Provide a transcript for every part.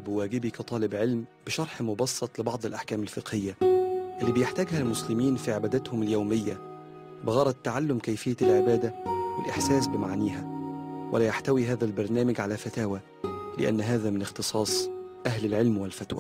بواجبي كطالب علم بشرح مبسط لبعض الأحكام الفقهية اللي بيحتاجها المسلمين في عباداتهم اليومية بغرض تعلم كيفية العبادة والإحساس بمعانيها ولا يحتوي هذا البرنامج على فتاوى لأن هذا من اختصاص أهل العلم والفتوى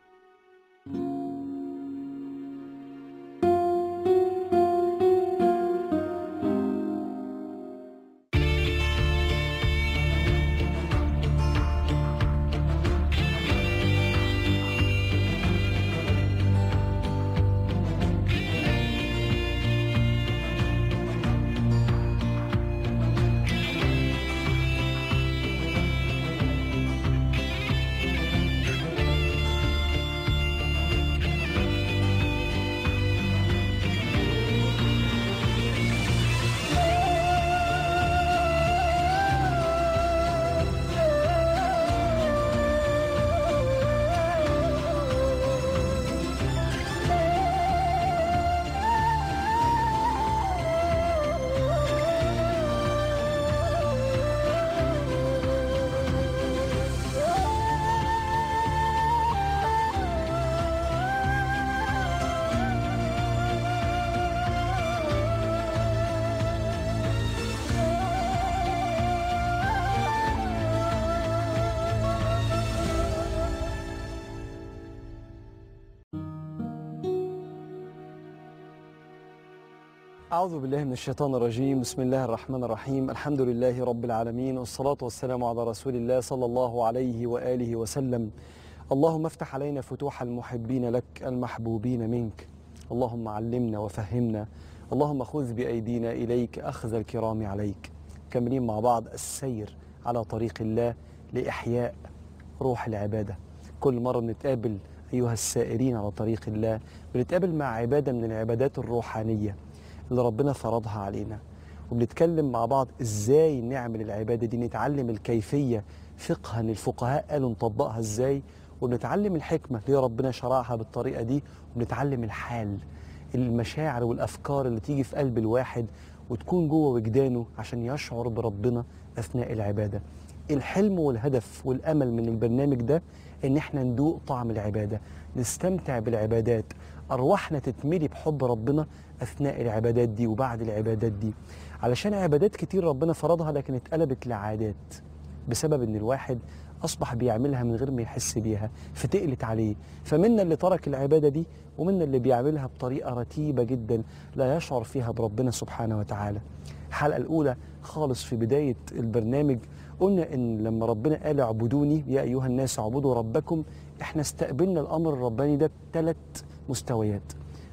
أعوذ بالله من الشيطان الرجيم بسم الله الرحمن الرحيم الحمد لله رب العالمين والصلاة والسلام على رسول الله صلى الله عليه وآله وسلم اللهم افتح علينا فتوح المحبين لك المحبوبين منك اللهم علمنا وفهمنا اللهم خذ بأيدينا إليك أخذ الكرام عليك كاملين مع بعض السير على طريق الله لإحياء روح العبادة كل مرة بنتقابل أيها السائرين على طريق الله بنتقابل مع عبادة من العبادات الروحانية اللي ربنا فرضها علينا وبنتكلم مع بعض ازاي نعمل العباده دي نتعلم الكيفيه فقها الفقهاء قالوا نطبقها ازاي ونتعلم الحكمه اللي ربنا شرعها بالطريقه دي ونتعلم الحال المشاعر والافكار اللي تيجي في قلب الواحد وتكون جوه وجدانه عشان يشعر بربنا اثناء العباده الحلم والهدف والامل من البرنامج ده ان احنا ندوق طعم العباده نستمتع بالعبادات ارواحنا تتملي بحب ربنا اثناء العبادات دي وبعد العبادات دي علشان عبادات كتير ربنا فرضها لكن اتقلبت لعادات بسبب ان الواحد اصبح بيعملها من غير ما يحس بيها فتقلت عليه فمنا اللي ترك العباده دي ومنا اللي بيعملها بطريقه رتيبه جدا لا يشعر فيها بربنا سبحانه وتعالى الحلقه الاولى خالص في بدايه البرنامج قلنا ان لما ربنا قال اعبدوني يا ايها الناس اعبدوا ربكم احنا استقبلنا الامر الرباني ده بثلاث مستويات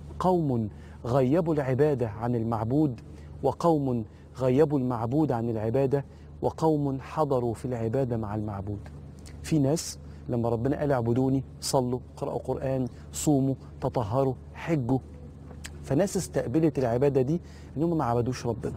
قوم غيبوا العباده عن المعبود وقوم غيبوا المعبود عن العباده وقوم حضروا في العباده مع المعبود في ناس لما ربنا قال اعبدوني صلوا قرأوا قرآن صوموا تطهروا حجوا فناس استقبلت العبادة دي انهم ما عبدوش ربنا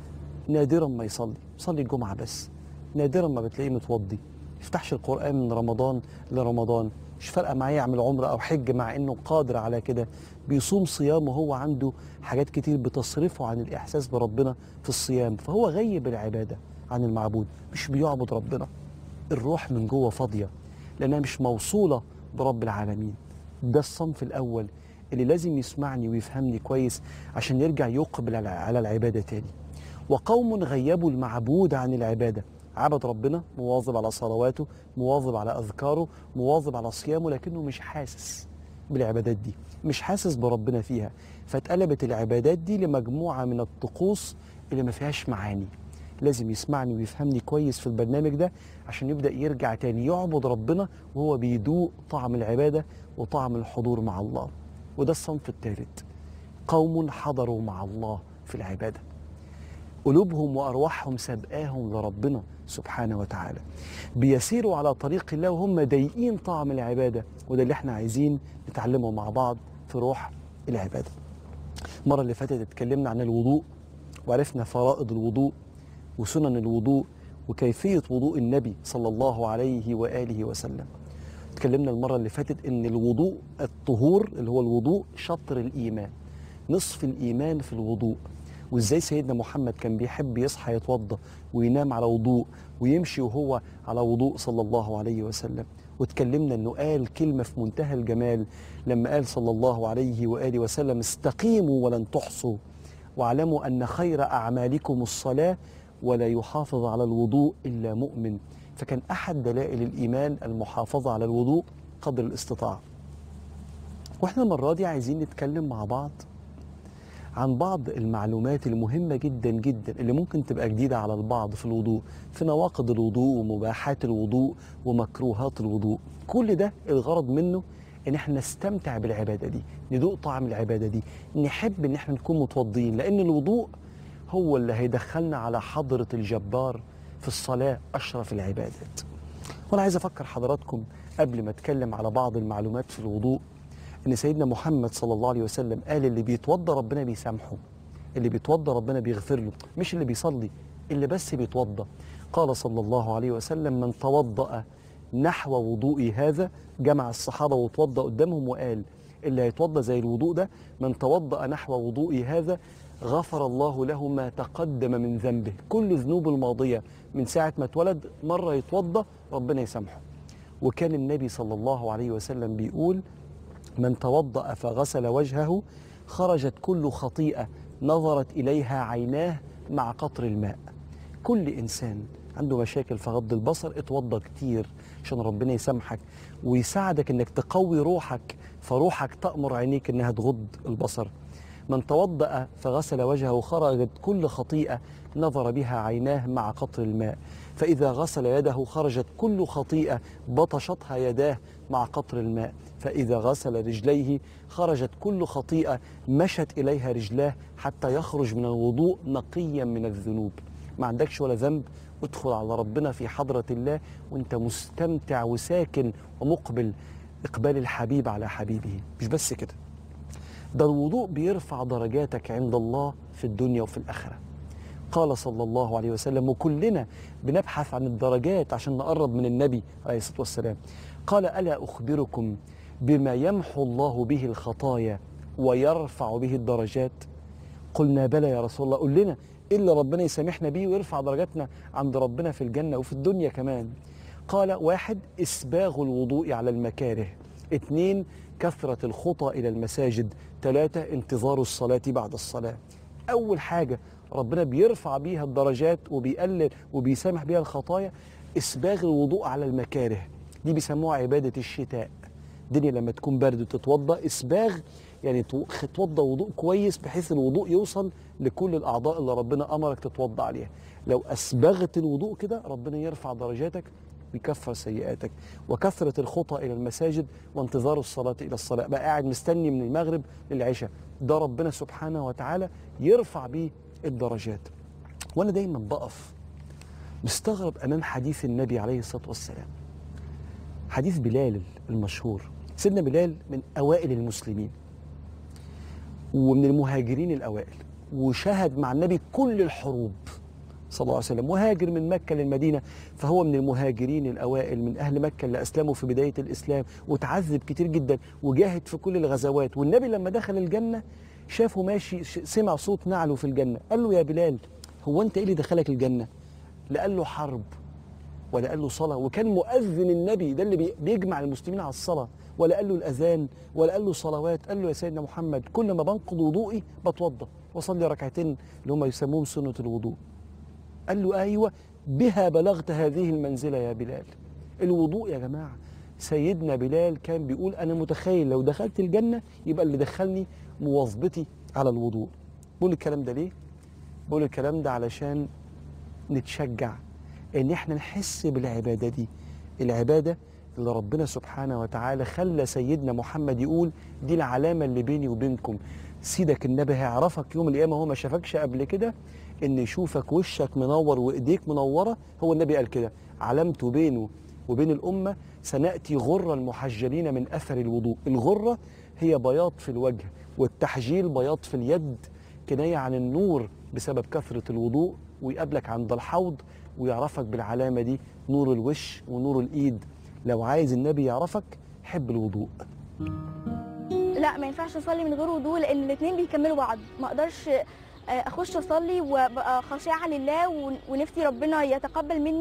نادرا ما يصلي يصلي الجمعة بس نادرا ما بتلاقيه متوضي يفتحش القرآن من رمضان لرمضان مش فارقة معاه يعمل عمرة أو حج مع إنه قادر على كده بيصوم صيام وهو عنده حاجات كتير بتصرفه عن الإحساس بربنا في الصيام فهو غيب العبادة عن المعبود مش بيعبد ربنا الروح من جوه فاضية لأنها مش موصولة برب العالمين ده الصنف الأول اللي لازم يسمعني ويفهمني كويس عشان يرجع يقبل على- على العبادة تاني وقوم غيبوا المعبود عن العبادة عبد ربنا مواظب على صلواته مواظب على أذكاره مواظب على صيامه لكنه مش حاسس بالعبادات دي مش حاسس بربنا فيها فاتقلبت العبادات دي لمجموعة من الطقوس اللي ما فيهاش معاني لازم يسمعني ويفهمني كويس في البرنامج ده عشان يبدأ يرجع تاني يعبد ربنا وهو بيدوق طعم العبادة وطعم الحضور مع الله وده الصنف الثالث قوم حضروا مع الله في العباده قلوبهم وارواحهم سابقاهم لربنا سبحانه وتعالى بيسيروا على طريق الله وهم ضايقين طعم العباده وده اللي احنا عايزين نتعلمه مع بعض في روح العباده المره اللي فاتت اتكلمنا عن الوضوء وعرفنا فرائض الوضوء وسنن الوضوء وكيفيه وضوء النبي صلى الله عليه واله وسلم اتكلمنا المره اللي فاتت ان الوضوء الطهور اللي هو الوضوء شطر الايمان نصف الايمان في الوضوء وازاي سيدنا محمد كان بيحب يصحى يتوضا وينام على وضوء ويمشي وهو على وضوء صلى الله عليه وسلم واتكلمنا انه قال كلمه في منتهى الجمال لما قال صلى الله عليه واله وسلم استقيموا ولن تحصوا واعلموا ان خير اعمالكم الصلاه ولا يحافظ على الوضوء الا مؤمن فكان احد دلائل الايمان المحافظه على الوضوء قدر الاستطاعه واحنا المره دي عايزين نتكلم مع بعض عن بعض المعلومات المهمة جدا جدا اللي ممكن تبقى جديدة على البعض في الوضوء في نواقض الوضوء ومباحات الوضوء ومكروهات الوضوء كل ده الغرض منه ان احنا نستمتع بالعبادة دي ندوق طعم العبادة دي نحب ان احنا نكون متوضين لان الوضوء هو اللي هيدخلنا على حضرة الجبار في الصلاة أشرف العبادات وأنا عايز أفكر حضراتكم قبل ما أتكلم على بعض المعلومات في الوضوء ان سيدنا محمد صلى الله عليه وسلم قال اللي بيتوضى ربنا بيسامحه اللي بيتوضى ربنا بيغفر له مش اللي بيصلي اللي بس بيتوضى قال صلى الله عليه وسلم من توضأ نحو وضوئي هذا جمع الصحابة وتوضأ قدامهم وقال اللي هيتوضأ زي الوضوء ده من توضأ نحو وضوئي هذا غفر الله له ما تقدم من ذنبه كل ذنوب الماضية من ساعة ما اتولد مرة يتوضأ ربنا يسامحه وكان النبي صلى الله عليه وسلم بيقول من توضأ فغسل وجهه خرجت كل خطيئة نظرت إليها عيناه مع قطر الماء كل إنسان عنده مشاكل في غض البصر اتوضى كتير عشان ربنا يسامحك ويساعدك انك تقوي روحك فروحك تأمر عينيك انها تغض البصر من توضأ فغسل وجهه خرجت كل خطيئة نظر بها عيناه مع قطر الماء فإذا غسل يده خرجت كل خطيئة بطشتها يداه مع قطر الماء فإذا غسل رجليه خرجت كل خطيئة مشت إليها رجلاه حتى يخرج من الوضوء نقيا من الذنوب ما عندكش ولا ذنب ادخل على ربنا في حضرة الله وانت مستمتع وساكن ومقبل إقبال الحبيب على حبيبه مش بس كده ده الوضوء بيرفع درجاتك عند الله في الدنيا وفي الآخرة قال صلى الله عليه وسلم وكلنا بنبحث عن الدرجات عشان نقرب من النبي عليه الصلاة والسلام قال ألا أخبركم بما يمحو الله به الخطايا ويرفع به الدرجات قلنا بلى يا رسول الله قل لنا إيه اللي ربنا يسامحنا بيه ويرفع درجاتنا عند ربنا في الجنة وفي الدنيا كمان قال واحد إسباغ الوضوء على المكاره اثنين كثرة الخطى إلى المساجد ثلاثة انتظار الصلاة بعد الصلاة أول حاجة ربنا بيرفع بيها الدرجات وبيقلل وبيسامح بيها الخطايا إسباغ الوضوء على المكاره دي بيسموها عبادة الشتاء الدنيا لما تكون برد وتتوضا اسباغ يعني تتوضا وضوء كويس بحيث الوضوء يوصل لكل الاعضاء اللي ربنا امرك تتوضا عليها لو اسبغت الوضوء كده ربنا يرفع درجاتك ويكفر سيئاتك وكثرة الخطى إلى المساجد وانتظار الصلاة إلى الصلاة بقى قاعد مستني من المغرب للعشاء ده ربنا سبحانه وتعالى يرفع بيه الدرجات وأنا دايما بقف مستغرب أمام حديث النبي عليه الصلاة والسلام حديث بلال المشهور سيدنا بلال من أوائل المسلمين ومن المهاجرين الأوائل وشهد مع النبي كل الحروب صلى الله عليه وسلم وهاجر من مكة للمدينة فهو من المهاجرين الأوائل من أهل مكة اللي أسلموا في بداية الإسلام وتعذب كتير جدا وجاهد في كل الغزوات والنبي لما دخل الجنة شافه ماشي سمع صوت نعله في الجنة قال له يا بلال هو أنت إيه اللي دخلك الجنة لا قال له حرب ولا قال له صلاة وكان مؤذن النبي ده اللي بيجمع المسلمين على الصلاة ولا قال له الأذان ولا قال له صلوات قال له يا سيدنا محمد كل ما بنقض وضوئي بتوضى وصلي ركعتين اللي هم يسموهم سنة الوضوء قال له أيوة بها بلغت هذه المنزلة يا بلال الوضوء يا جماعة سيدنا بلال كان بيقول أنا متخيل لو دخلت الجنة يبقى اللي دخلني مواظبتي على الوضوء بقول الكلام ده ليه؟ بقول الكلام ده علشان نتشجع ان احنا نحس بالعباده دي العباده اللي ربنا سبحانه وتعالى خلى سيدنا محمد يقول دي العلامه اللي بيني وبينكم سيدك النبي هيعرفك يوم القيامه هو ما شافكش قبل كده ان يشوفك وشك منور وايديك منوره هو النبي قال كده علامته بينه وبين الامه سناتي غرا محجلين من اثر الوضوء الغره هي بياض في الوجه والتحجيل بياض في اليد كنايه عن النور بسبب كثره الوضوء ويقابلك عند الحوض ويعرفك بالعلامة دي نور الوش ونور الإيد لو عايز النبي يعرفك حب الوضوء لا ما ينفعش اصلي من غير وضوء لان الاثنين بيكملوا بعض ما اقدرش اخش اصلي وابقى خاشعه لله ونفسي ربنا يتقبل مني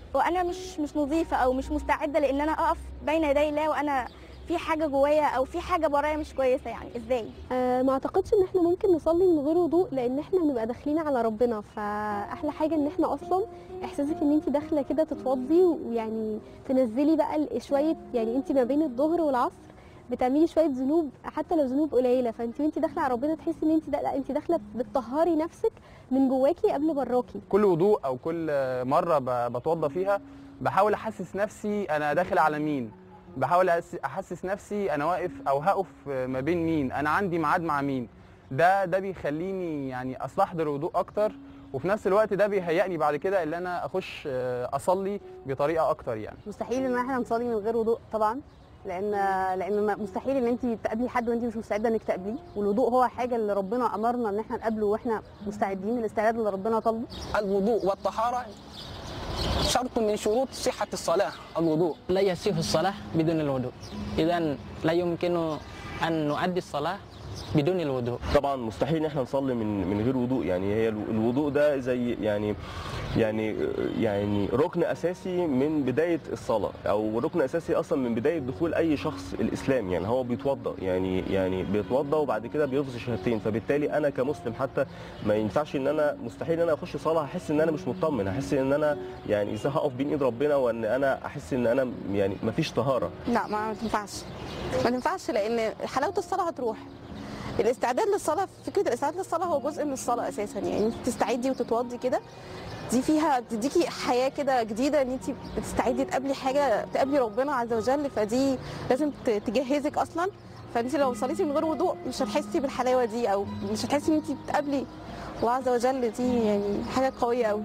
وانا مش مش نظيفه او مش مستعده لان انا اقف بين يدي الله وانا في حاجه جوايا او في حاجه برايا مش كويسه يعني ازاي آه، ما اعتقدش ان احنا ممكن نصلي من غير وضوء لان احنا بنبقى داخلين على ربنا فاحلى حاجه ان احنا اصلا احساسك ان انت داخله كده تتوضي ويعني تنزلي بقى ال- شويه يعني انت ما بين الظهر والعصر بتعملي شويه ذنوب حتى لو ذنوب قليله فانت وانت داخله على ربنا تحسي ان انت دا لا انت داخله بتطهري نفسك من جواكي قبل براكي كل وضوء او كل مره ب- بتوضى فيها بحاول احسس نفسي انا داخل على مين بحاول أحس- احسس نفسي انا واقف او هقف ما بين مين انا عندي ميعاد مع مين ده ده بيخليني يعني استحضر وضوء اكتر وفي نفس الوقت ده بيهيئني بعد كده ان انا اخش آه، اصلي بطريقه اكتر يعني مستحيل ان احنا نصلي من غير وضوء طبعا لان لان ما- مستحيل ان انت تقابلي حد وانت مش مستعده انك تقابليه والوضوء هو حاجه اللي ربنا امرنا ان احنا نقابله واحنا مستعدين الاستعداد اللي ربنا طالبه الوضوء والطهارة شرط من شروط صحة الصلاة الوضوء لا يصح الصلاة بدون الوضوء إذا لا يمكن أن نؤدي الصلاة بدون الوضوء طبعا مستحيل ان احنا نصلي من من غير وضوء يعني هي الو- الوضوء ده زي يعني يعني يعني ركن اساسي من بدايه الصلاه او ركن اساسي اصلا من بدايه دخول اي شخص الاسلام يعني هو بيتوضا يعني يعني بيتوضا وبعد كده بيلفظ شهادتين فبالتالي انا كمسلم حتى ما ينفعش ان انا مستحيل ان انا اخش صلاه هحس ان انا مش مطمن هحس ان انا يعني ازاي هقف بين ايد ربنا وان انا احس ان انا يعني ما فيش طهاره لا ما تنفعش ما تنفعش لان حلاوه الصلاه هتروح الاستعداد للصلاه فكره الاستعداد للصلاه هو جزء من الصلاه اساسا يعني انت تستعدي وتتوضي كده دي فيها بتديكي حياه كده جديده ان انت بتستعدي تقابلي حاجه تقابلي ربنا عز وجل فدي لازم ت- تجهزك اصلا فانت لو صليتي من غير وضوء مش هتحسي بالحلاوه دي او مش هتحسي ان انت بتقابلي الله عز وجل دي يعني حاجه قويه قوي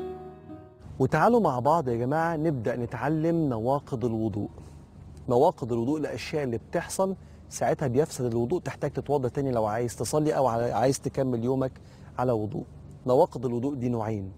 وتعالوا مع بعض يا جماعة نبدأ نتعلم نواقض الوضوء نواقض الوضوء الأشياء اللي بتحصل ساعتها بيفسد الوضوء تحتاج تتوضى تاني لو عايز تصلي أو على- عايز تكمل يومك على وضوء نواقض الوضوء دي نوعين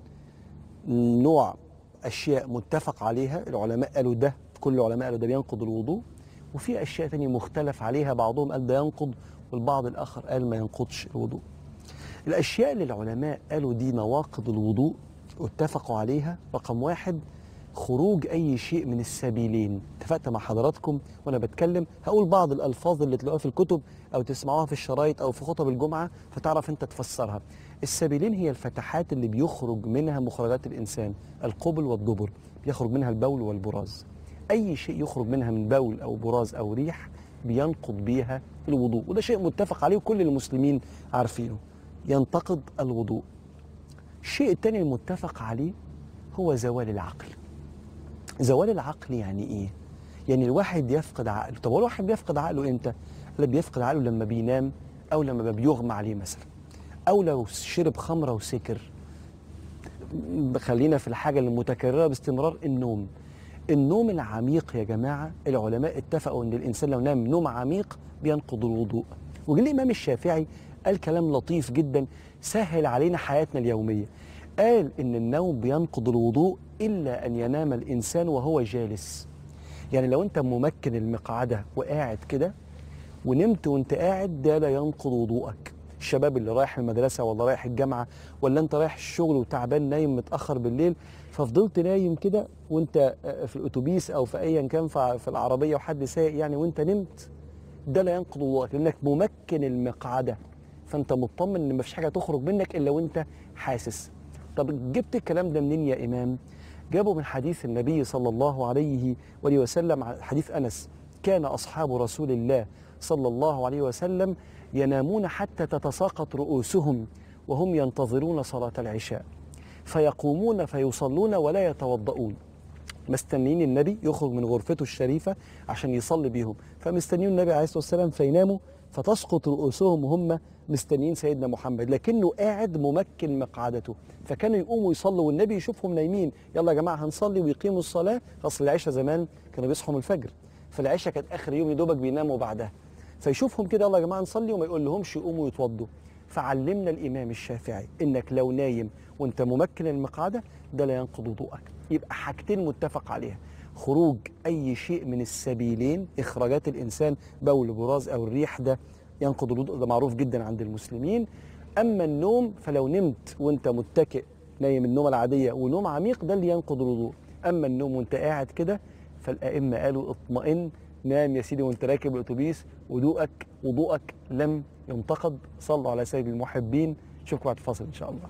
نوع أشياء متفق عليها العلماء قالوا ده كل العلماء قالوا ده بينقض الوضوء وفي أشياء تانية مختلف عليها بعضهم قال ده ينقض والبعض الآخر قال ما ينقضش الوضوء الأشياء اللي العلماء قالوا دي نواقض الوضوء واتفقوا عليها رقم واحد خروج أي شيء من السبيلين اتفقت مع حضراتكم وأنا بتكلم هقول بعض الألفاظ اللي تلاقوها في الكتب أو تسمعوها في الشرايط أو في خطب الجمعة فتعرف أنت تفسرها السبيلين هي الفتحات اللي بيخرج منها مخرجات الإنسان القبل والدبر بيخرج منها البول والبراز أي شيء يخرج منها من بول أو براز أو ريح بينقض بيها الوضوء وده شيء متفق عليه وكل المسلمين عارفينه ينتقض الوضوء الشيء الثاني المتفق عليه هو زوال العقل زوال العقل يعني ايه يعني الواحد يفقد عقله طب هو الواحد بيفقد عقله امتى لا بيفقد عقله لما بينام او لما بيغمى عليه مثلا او لو شرب خمره وسكر خلينا في الحاجه المتكرره باستمرار النوم النوم العميق يا جماعه العلماء اتفقوا ان الانسان لو نام نوم عميق بينقض الوضوء وجه الامام الشافعي قال كلام لطيف جدا سهل علينا حياتنا اليوميه قال ان النوم بينقض الوضوء الا ان ينام الانسان وهو جالس يعني لو انت ممكن المقعده وقاعد كده ونمت وانت قاعد ده لا ينقض وضوءك الشباب اللي رايح المدرسه ولا رايح الجامعه ولا انت رايح الشغل وتعبان نايم متاخر بالليل ففضلت نايم كده وانت في الاتوبيس او في ايا كان في في العربيه وحد سايق يعني وانت نمت ده لا ينقض وضوءك لانك ممكن المقعده فانت مطمن ان مفيش حاجه تخرج منك الا وانت حاسس طب جبت الكلام ده منين يا امام جابه من حديث النبي صلى الله عليه وآله وسلم حديث انس كان اصحاب رسول الله صلى الله عليه وسلم ينامون حتى تتساقط رؤوسهم وهم ينتظرون صلاه العشاء فيقومون فيصلون ولا يتوضؤون مستنيين النبي يخرج من غرفته الشريفة عشان يصلي بيهم فمستنيين النبي عليه الصلاة والسلام فيناموا فتسقط رؤوسهم وهم مستنيين سيدنا محمد لكنه قاعد ممكن مقعدته فكانوا يقوموا يصلوا والنبي يشوفهم نايمين يلا يا جماعة هنصلي ويقيموا الصلاة أصل العشاء زمان كانوا بيصحوا من الفجر فالعشاء كانت آخر يوم يدوبك بيناموا بعدها فيشوفهم كده يلا يا جماعة نصلي وما يقول لهمش يقوموا يتوضوا فعلمنا الإمام الشافعي إنك لو نايم وأنت ممكن المقعدة ده لا ينقض وضوءك يبقى حاجتين متفق عليها خروج أي شيء من السبيلين إخراجات الإنسان بول براز أو الريح ده ينقض الوضوء ده معروف جدا عند المسلمين أما النوم فلو نمت وأنت متكئ نايم النوم العادية ونوم عميق ده اللي ينقض الوضوء اما النوم وانت قاعد كده فالائمه قالوا اطمئن نام يا سيدي وانت راكب الاتوبيس وضوءك وضوءك لم ينتقد صلوا على سيد المحبين اشوفكم بعد الفاصل ان شاء الله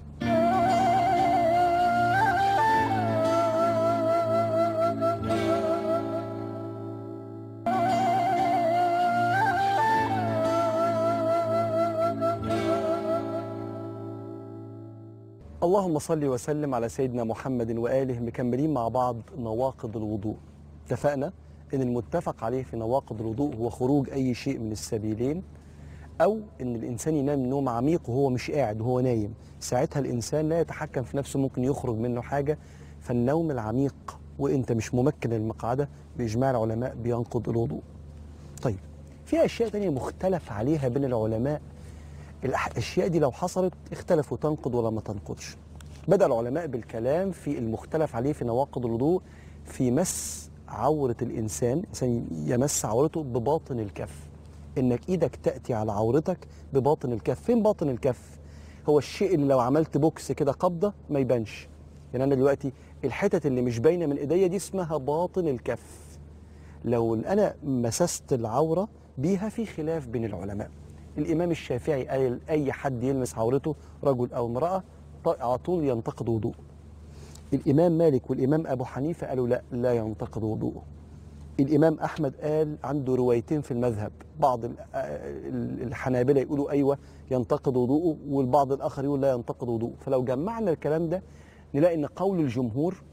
اللهم صل وسلم على سيدنا محمد واله مكملين مع بعض نواقض الوضوء اتفقنا ان المتفق عليه في نواقض الوضوء هو خروج اي شيء من السبيلين او ان الانسان ينام نوم عميق وهو مش قاعد وهو نايم ساعتها الانسان لا يتحكم في نفسه ممكن يخرج منه حاجه فالنوم العميق وانت مش ممكن المقعده باجماع العلماء بينقض الوضوء طيب في اشياء تانية مختلف عليها بين العلماء الأح- الاشياء دي لو حصلت اختلفوا تنقض ولا ما تنقضش بدا العلماء بالكلام في المختلف عليه في نواقض الوضوء في مس عوره الانسان الانسان يمس عورته بباطن الكف انك ايدك تاتي على عورتك بباطن الكف فين باطن الكف هو الشيء اللي لو عملت بوكس كده قبضه ما يبانش يعني انا دلوقتي الحتت اللي مش باينه من ايديا دي اسمها باطن الكف لو انا مسست العوره بيها في خلاف بين العلماء الامام الشافعي قال اي حد يلمس عورته رجل او امراه ط- على طول ينتقد وضوءه الامام مالك والامام ابو حنيفه قالوا لا لا ينتقد وضوءه الامام احمد قال عنده روايتين في المذهب بعض ال- ال- الحنابله يقولوا ايوه ينتقد وضوءه والبعض الاخر يقول لا ينتقد وضوءه فلو جمعنا الكلام ده نلاقي ان قول الجمهور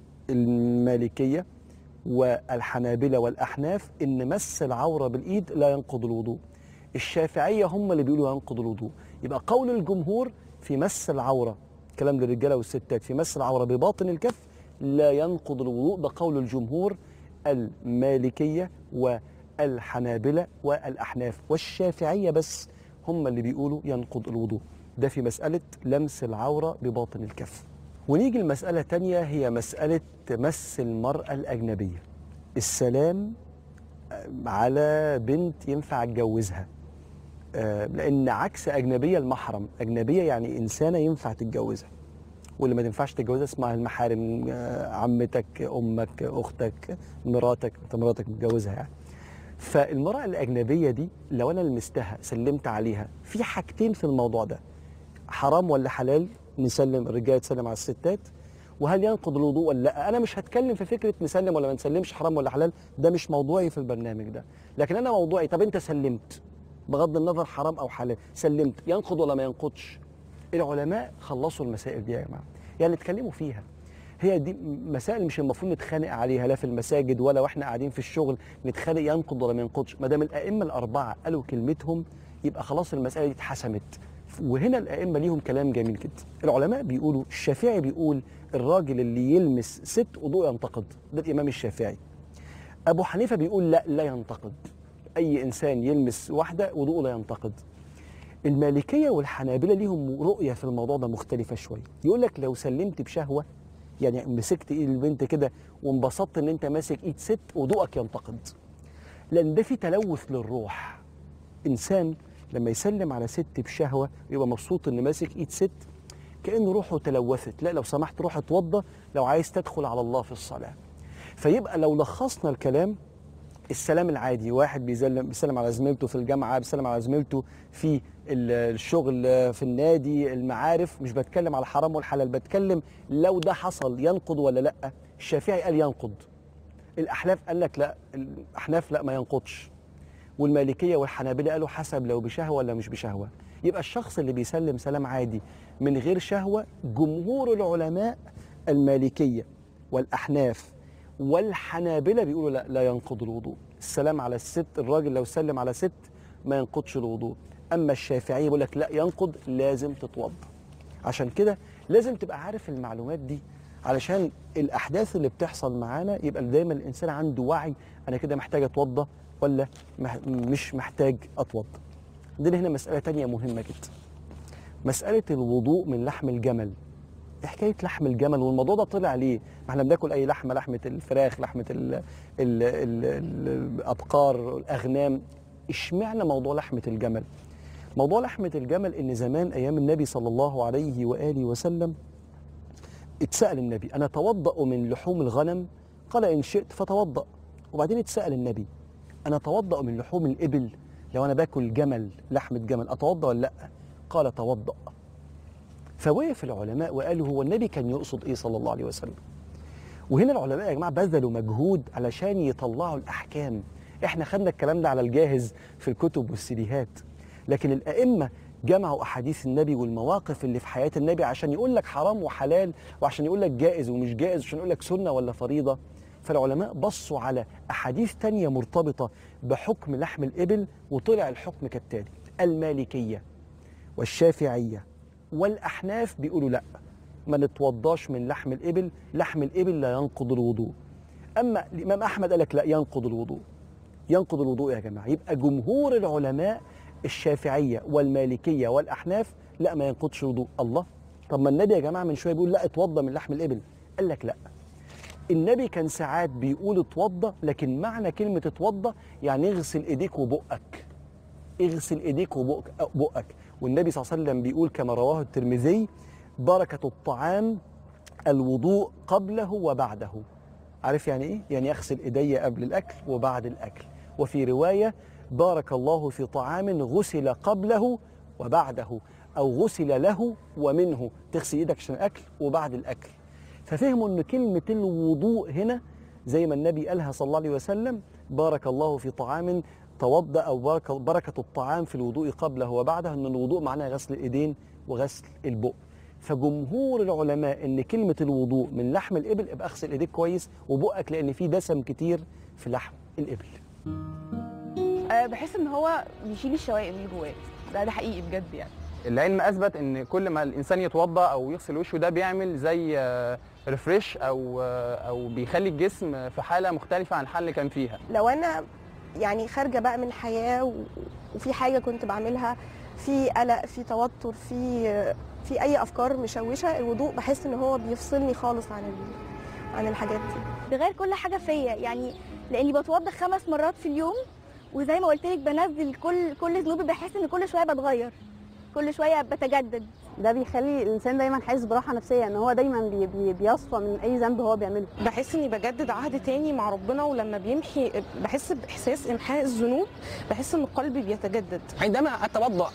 المالكيه والحنابله والاحناف ان مس العوره بالايد لا ينقض الوضوء الشافعيه هم اللي بيقولوا ينقض الوضوء يبقى قول الجمهور في مس العوره كلام للرجاله والستات في مس العوره بباطن الكف لا ينقض الوضوء ده قول الجمهور المالكيه والحنابله والاحناف والشافعيه بس هم اللي بيقولوا ينقض الوضوء ده في مساله لمس العوره بباطن الكف ونيجي لمساله تانية هي مساله مس المراه الاجنبيه السلام على بنت ينفع اتجوزها آه، لان عكس اجنبيه المحرم اجنبيه يعني انسانه ينفع تتجوزها واللي ما تنفعش تتجوزها اسمها المحارم آه، عمتك امك اختك مراتك انت مراتك متجوزها يعني فالمراه الاجنبيه دي لو انا لمستها سلمت عليها في حاجتين في الموضوع ده حرام ولا حلال نسلم الرجاله تسلم على الستات وهل ينقض الوضوء ولا لا انا مش هتكلم في فكره نسلم ولا ما نسلمش حرام ولا حلال ده مش موضوعي في البرنامج ده لكن انا موضوعي طب انت سلمت بغض النظر حرام او حلال سلمت ينقض ولا ما ينقضش العلماء خلصوا المسائل دي يا جماعه يعني اتكلموا فيها هي دي مسائل مش المفروض نتخانق عليها لا في المساجد ولا واحنا قاعدين في الشغل نتخانق ينقض ولا ما ينقضش ما دام الائمه الاربعه قالوا كلمتهم يبقى خلاص المساله دي اتحسمت وهنا الائمه ليهم كلام جميل جدا العلماء بيقولوا الشافعي بيقول الراجل اللي يلمس ست وضوء ينتقد ده الامام الشافعي ابو حنيفه بيقول لا لا ينتقد اي انسان يلمس واحده وضوءه لا ينتقد المالكيه والحنابله ليهم رؤيه في الموضوع ده مختلفه شويه يقول لك لو سلمت بشهوه يعني مسكت ايد البنت كده وانبسطت ان انت ماسك ايد ست وضوءك ينتقد لان ده في تلوث للروح انسان لما يسلم على ست بشهوه يبقى مبسوط ان ماسك ايد ست كان روحه تلوثت لا لو سمحت روح اتوضى لو عايز تدخل على الله في الصلاه فيبقى لو لخصنا الكلام السلام العادي واحد بيسلم بيسلم على زميلته في الجامعه بيسلم على زميلته في ال- الشغل في النادي المعارف مش بتكلم على الحرام والحلال بتكلم لو ده حصل ينقض ولا لا الشافعي قال ينقض الاحناف قال لك لا الاحناف لا ما ينقضش والمالكيه والحنابله قالوا حسب لو بشهوه ولا مش بشهوه يبقى الشخص اللي بيسلم سلام عادي من غير شهوه جمهور العلماء المالكيه والاحناف والحنابله بيقولوا لا لا ينقض الوضوء السلام على الست الراجل لو سلم على ست ما ينقضش الوضوء اما الشافعي بيقول لك لا ينقض لازم تتوضا عشان كده لازم تبقى عارف المعلومات دي علشان الاحداث اللي بتحصل معانا يبقى دايما الانسان عنده وعي انا كده محتاج اتوضا ولا مح- مش محتاج اتوضا عندنا هنا مساله تانية مهمه جدا مساله الوضوء من لحم الجمل إيه حكايه لحم الجمل والموضوع ده طلع ليه؟ ما احنا بناكل اي لحمه لحمه الفراخ لحمه ال ال ال ال الابقار الاغنام اشمعنى موضوع لحمه الجمل؟ موضوع لحمه الجمل ان زمان ايام النبي صلى الله عليه واله وسلم اتسأل النبي أنا أتوضأ من لحوم الغنم قال إن شئت فتوضأ وبعدين اتسأل النبي أنا أتوضأ من لحوم الإبل لو أنا باكل جمل لحمة جمل أتوضأ ولا لأ قال توضأ فوقف العلماء وقالوا هو النبي كان يقصد إيه صلى الله عليه وسلم وهنا العلماء يا جماعة بذلوا مجهود علشان يطلعوا الأحكام احنا خدنا الكلام ده على الجاهز في الكتب والسيديهات لكن الأئمة جمعوا أحاديث النبي والمواقف اللي في حياة النبي عشان يقول لك حرام وحلال وعشان يقول لك جائز ومش جائز عشان يقول لك سنة ولا فريضة فالعلماء بصوا على أحاديث تانية مرتبطة بحكم لحم الإبل وطلع الحكم كالتالي المالكية والشافعية والأحناف بيقولوا لأ ما نتوضاش من لحم الإبل لحم الإبل لا ينقض الوضوء أما الإمام أحمد قال لك لا ينقض الوضوء ينقض الوضوء يا جماعة يبقى جمهور العلماء الشافعية والمالكية والأحناف لا ما ينقضش الوضوء الله طب ما النبي يا جماعة من شوية بيقول لا اتوضى من لحم الإبل قال لك لا النبي كان ساعات بيقول اتوضى لكن معنى كلمة اتوضى يعني اغسل ايديك وبقك اغسل ايديك وبقك بقك والنبي صلى الله عليه وسلم بيقول كما رواه الترمذي بركة الطعام الوضوء قبله وبعده عارف يعني ايه؟ يعني اغسل ايدي قبل الاكل وبعد الاكل وفي رواية بارك الله في طعام غسل قبله وبعده او غسل له ومنه تغسل ايدك عشان الاكل وبعد الاكل ففهموا ان كلمة الوضوء هنا زي ما النبي قالها صلى الله عليه وسلم بارك الله في طعام توضأ أو بركة, بركة الطعام في الوضوء قبله وبعده أن الوضوء معناه غسل الإيدين وغسل البق فجمهور العلماء ان كلمه الوضوء من لحم الابل ابقى اغسل ايديك كويس وبقك لان في دسم كتير في لحم الابل أه بحس ان هو بيشيل الشوائب اللي جواه ده ده حقيقي بجد يعني العلم اثبت ان كل ما الانسان يتوضا او يغسل وشه ده بيعمل زي ريفريش او آه، او بيخلي الجسم في حاله مختلفه عن الحاله اللي كان فيها لو انا يعني خارجه بقى من الحياه و- وفي حاجه كنت بعملها في قلق في توتر في في اي افكار مشوشه الوضوء بحس ان هو بيفصلني خالص عن ال- عن الحاجات دي بغير كل حاجه فيا يعني لاني بتوضى خمس مرات في اليوم وزي ما قلت لك بنزل كل كل ذنوبي بحس ان كل شويه بتغير كل شويه بتجدد ده بيخلي الانسان دايما حاسس براحه نفسيه ان هو دايما بي بي بيصفى من اي ذنب هو بيعمله بحس اني بجدد عهد تاني مع ربنا ولما بيمحي بحس باحساس امحاء الذنوب بحس ان قلبي بيتجدد عندما اتوضا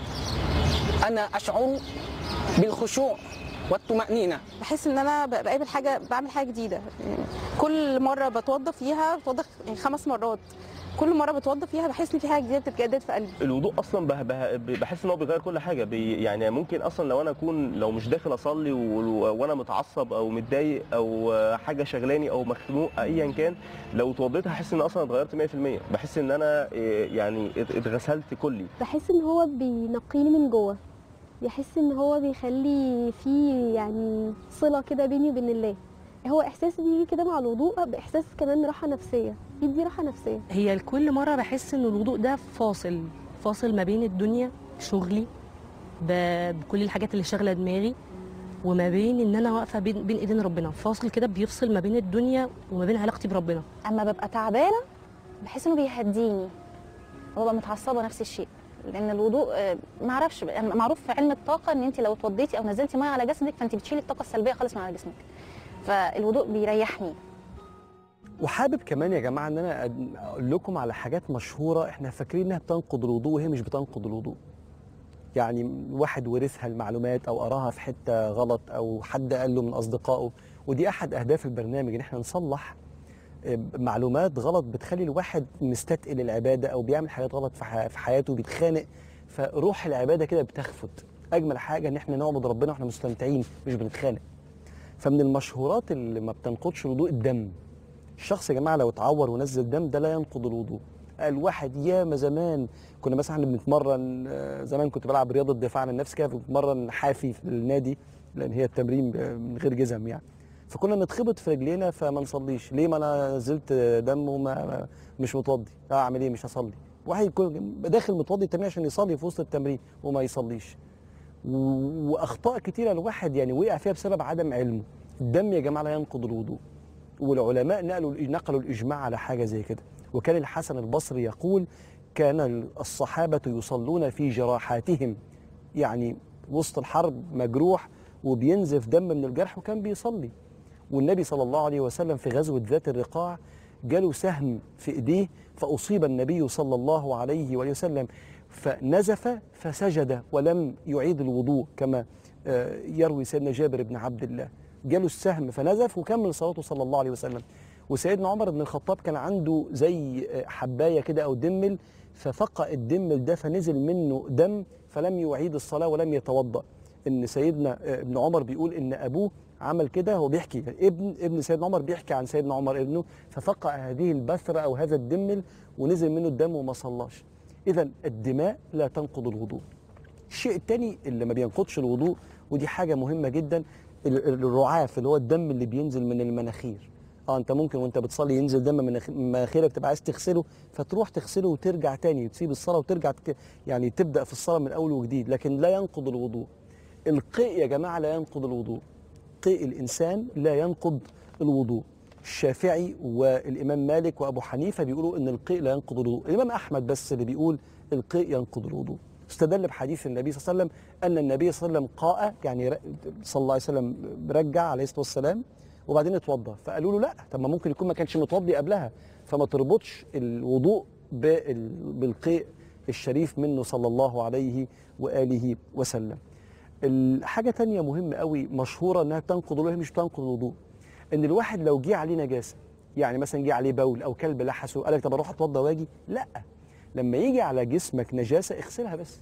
انا اشعر بالخشوع والطمانينه بحس ان انا ب- بقابل حاجه بعمل حاجه جديده يعني كل مره بتوضى فيها بتوضى يعني خمس مرات كل مره بتوضى فيها بحس ان في حاجه جديده بتتجدد في قلبي الوضوء اصلا بح- بح- بحس ان هو بيغير كل حاجه بي يعني ممكن اصلا لو انا اكون لو مش داخل اصلي و- وانا متعصب او متضايق او حاجه شغلاني او مخنوق ايا كان لو اتوضيت هحس ان اصلا اتغيرت 100% بحس ان انا إيه، يعني ات- اتغسلت كلي بحس ان هو بينقيني من جوه بحس ان هو بيخلي في يعني صله كده بيني وبين الله هو احساس بيجي كده مع الوضوء باحساس كمان راحه نفسيه بيدي راحه نفسيه هي كل مرة بحس إن الوضوء ده فاصل فاصل ما بين الدنيا شغلي ب- بكل الحاجات اللي شاغلة دماغي وما بين إن أنا واقفة بين, بين إيدين ربنا فاصل كده بيفصل ما بين الدنيا وما بين علاقتي بربنا اما ببقى تعبانه بحس انه بيهديني وببقى متعصبه نفس الشيء لان الوضوء آه، ما اعرفش بقى- معروف في علم الطاقه ان انت لو اتوضيتي او نزلتي ميه على جسدك فانت بتشيلي الطاقه السلبيه خالص من على جسمك فالوضوء بيريحني وحابب كمان يا جماعه ان انا أد- اقول لكم على حاجات مشهوره احنا فاكرين انها بتنقض الوضوء وهي مش بتنقض الوضوء يعني واحد ورثها المعلومات او قراها في حته غلط او حد قال له من اصدقائه ودي احد اهداف البرنامج ان احنا نصلح آه، معلومات غلط بتخلي الواحد مستثقل العباده او بيعمل حاجات غلط في ح- في حياته بيتخانق فروح العباده كده بتخفت اجمل حاجه ان احنا نعبد ربنا واحنا مستمتعين مش بنتخانق فمن المشهورات اللي ما بتنقضش الوضوء الدم الشخص يا جماعه لو اتعور ونزل دم ده لا ينقض الوضوء الواحد ياما زمان كنا مثلا احنا بنتمرن آه، زمان كنت بلعب رياضه دفاع عن النفس كده بنتمرن حافي في النادي لان هي التمرين ب- من غير جزم يعني فكنا نتخبط في رجلينا فما نصليش ليه ما انا نزلت دم وما ما- مش متوضي لا اعمل ايه مش هصلي واحد يكون داخل متوضي التمرين عشان يصلي في وسط التمرين وما يصليش و- واخطاء كتيره الواحد يعني وقع فيها بسبب عدم علمه الدم يا جماعه لا ينقض الوضوء والعلماء نقلوا نقلوا الاجماع على حاجه زي كده وكان الحسن البصري يقول كان الصحابه يصلون في جراحاتهم يعني وسط الحرب مجروح وبينزف دم من الجرح وكان بيصلي والنبي صلى الله عليه وسلم في غزوة ذات الرقاع جاله سهم في ايديه فأصيب النبي صلى الله عليه وآله وسلم فنزف فسجد ولم يعيد الوضوء كما آه، يروي سيدنا جابر بن عبد الله جاله السهم فنزف وكمل صلاته صلى الله عليه وسلم وسيدنا عمر بن الخطاب كان عنده زي آه، حبايه كده او دمل ففقأ الدمل ده فنزل منه دم فلم يعيد الصلاه ولم يتوضا ان سيدنا آه، ابن عمر بيقول ان ابوه عمل كده هو بيحكي يعني ابن ابن سيدنا عمر بيحكي عن سيدنا عمر ابنه ففقأ هذه البثره او هذا الدمل ونزل منه الدم وما صلاش اذا الدماء لا تنقض الوضوء الشيء الثاني اللي ما بينقضش الوضوء ودي حاجه مهمه جدا ال- ال- الرعاف اللي هو الدم اللي بينزل من المناخير اه انت ممكن وانت بتصلي ينزل دم من مناخ- من مناخيرك تبقى عايز تغسله فتروح تغسله وترجع تاني تسيب الصلاه وترجع تك... يعني تبدا في الصلاه من اول وجديد لكن لا ينقض الوضوء القيء يا جماعه لا ينقض الوضوء قيء الانسان لا ينقض الوضوء الشافعي والامام مالك وابو حنيفه بيقولوا ان القيء لا ينقض الوضوء الامام احمد بس اللي بيقول القيء ينقض الوضوء استدل بحديث النبي صلى الله عليه وسلم ان النبي صلى الله عليه وسلم قاء يعني ر- صلى الله عليه وسلم رجع عليه الصلاه والسلام وبعدين اتوضى فقالوا له لا طب ما ممكن يكون ما كانش متوضي قبلها فما تربطش الوضوء بال- بالقيء الشريف منه صلى الله عليه واله وسلم الحاجه تانية مهمه قوي مشهوره انها بتنقض الوضوء هي مش بتنقض الوضوء ان الواحد لو جه عليه نجاسه يعني مثلا جه عليه بول او كلب لحسه قال لك طب اروح اتوضى واجي لا لما يجي على جسمك نجاسه اغسلها بس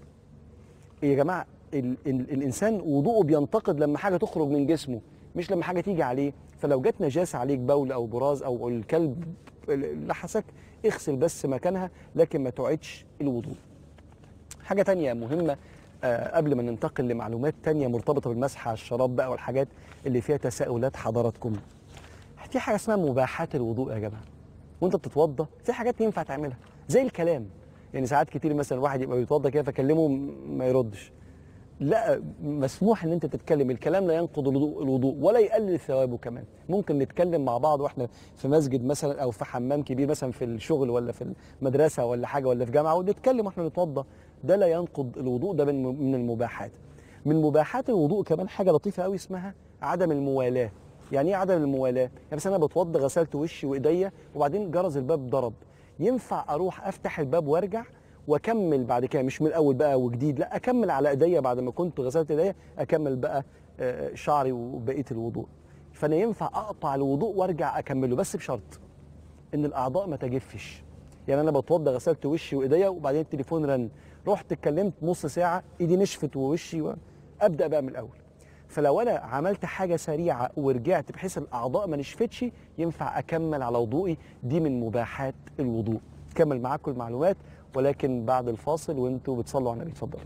يا جماعه ال ال الانسان وضوءه بينتقد لما حاجه تخرج من جسمه مش لما حاجه تيجي عليه فلو جت نجاسه عليك بول او براز او الكلب لحسك اغسل بس مكانها لكن ما تعيدش الوضوء حاجه تانية مهمه آه قبل ما ننتقل لمعلومات تانية مرتبطه بالمسح على الشراب بقى والحاجات اللي فيها تساؤلات حضراتكم في حاجه اسمها مباحات الوضوء يا جماعه وانت بتتوضى في حاجات ينفع تعملها زي الكلام يعني ساعات كتير مثلا الواحد يبقى بيتوضى كده فكلمه م- ما يردش لا مسموح ان انت تتكلم الكلام لا ينقض الوضوء الوضوء ولا يقلل ثوابه كمان ممكن نتكلم مع بعض واحنا في مسجد مثلا او في حمام كبير مثلا في الشغل ولا في المدرسه ولا حاجه ولا في جامعه ونتكلم واحنا نتوضى ده لا ينقض الوضوء ده من من المباحات من مباحات الوضوء كمان حاجه لطيفه قوي اسمها عدم الموالاه يعني ايه عدم الموالاه يعني مثلا انا بتوضى غسلت وشي وايديا وبعدين جرس الباب ضرب ينفع اروح افتح الباب وارجع واكمل بعد كده مش من الاول بقى وجديد لا اكمل على ايديا بعد ما كنت غسلت ايديا اكمل بقى آه، شعري وبقيه الوضوء فانا ينفع اقطع الوضوء وارجع اكمله بس بشرط ان الاعضاء ما تجفش يعني انا بتوضى غسلت وشي وايديا وبعدين التليفون رن رحت اتكلمت نص ساعه ايدي نشفت ووشي و... ابدا بقى من الاول فلو انا عملت حاجه سريعه ورجعت بحيث الاعضاء ما نشفتش ينفع اكمل على وضوئي دي من مباحات الوضوء كمل معاكم المعلومات ولكن بعد الفاصل وانتوا بتصلوا على النبي اتفضلوا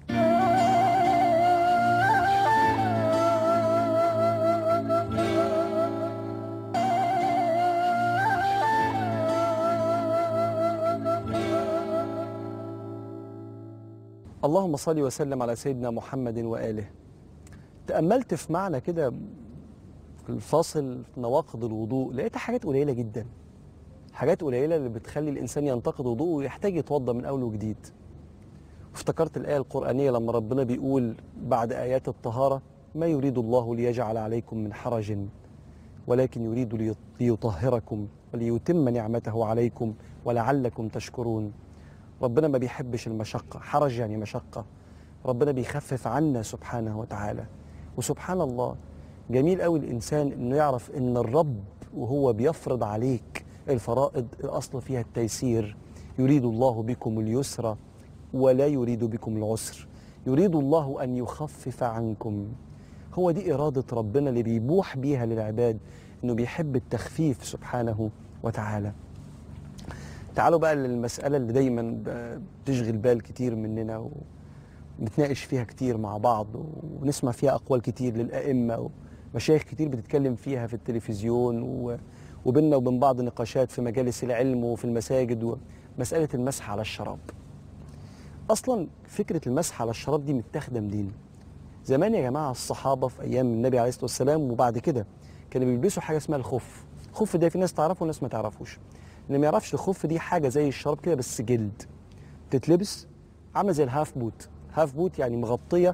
اللهم صل وسلم على سيدنا محمد واله تاملت في معنى كده في الفاصل في نواقض الوضوء لقيت حاجات قليله جدا حاجات قليله اللي بتخلي الانسان ينتقد وضوءه ويحتاج يتوضا من اول وجديد وافتكرت الايه القرانيه لما ربنا بيقول بعد ايات الطهاره ما يريد الله ليجعل عليكم من حرج ولكن يريد لي- ليطهركم وليتم نعمته عليكم ولعلكم تشكرون ربنا ما بيحبش المشقة حرج يعني مشقة ربنا بيخفف عنا سبحانه وتعالى وسبحان الله جميل قوي الإنسان إنه يعرف إن الرب وهو بيفرض عليك الفرائض الأصل فيها التيسير يريد الله بكم اليسر ولا يريد بكم العسر يريد الله أن يخفف عنكم هو دي إرادة ربنا اللي بيبوح بيها للعباد إنه بيحب التخفيف سبحانه وتعالى تعالوا بقى للمسألة اللي دايما ب- بتشغل بال كتير مننا ونتناقش فيها كتير مع بعض ونسمع فيها أقوال كتير للأئمة ومشايخ كتير بتتكلم فيها في التلفزيون و- وبيننا وبين بعض نقاشات في مجالس العلم وفي المساجد ومسألة المسح على الشراب أصلا فكرة المسح على الشراب دي متاخدة منين؟ زمان يا جماعة الصحابة في أيام النبي عليه الصلاة والسلام وبعد كده كانوا بيلبسوا حاجة اسمها الخف الخف ده في ناس تعرفه وناس ما تعرفوش اللي ما يعرفش الخف دي حاجة زي الشراب كده بس جلد تتلبس عاملة زي الهاف بوت هاف بوت يعني مغطية